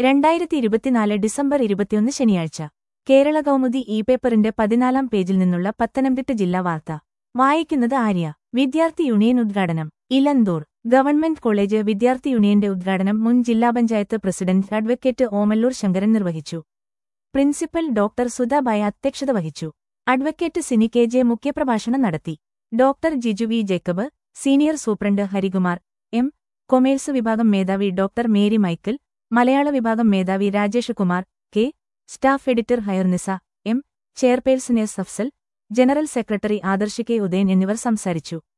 രണ്ടായിരത്തി ഇരുപത്തിനാല് ഡിസംബർ ഇരുപത്തിയൊന്ന് ശനിയാഴ്ച കേരള കൗമുദി ഇ പേപ്പറിന്റെ പതിനാലാം പേജിൽ നിന്നുള്ള പത്തനംതിട്ട ജില്ലാ വാർത്ത വായിക്കുന്നത് ആര്യ വിദ്യാർത്ഥി യൂണിയൻ ഉദ്ഘാടനം ഇലന്തൂർ ഗവൺമെന്റ് കോളേജ് വിദ്യാർത്ഥി യൂണിയന്റെ ഉദ്ഘാടനം മുൻ ജില്ലാ പഞ്ചായത്ത് പ്രസിഡന്റ് അഡ്വക്കേറ്റ് ഓമല്ലൂർ ശങ്കരൻ നിർവഹിച്ചു പ്രിൻസിപ്പൽ ഡോക്ടർ സുധാബായ അധ്യക്ഷത വഹിച്ചു അഡ്വക്കേറ്റ് സിനി കെ ജെ മുഖ്യപ്രഭാഷണം നടത്തി doctor Jiju V Jacob senior superintendent Harikumar M commerce വിഭാഗം മേധാവി ഡോക്ടർ മേരി മൈക്കിൾ മലയാള വിഭാഗം മേധാവി Rajesh Kumar K staff editor Hayarnisa M chairperson S Afsal general secretary Adarsh K Udayan എന്നിവർ സംസാരിച്ചു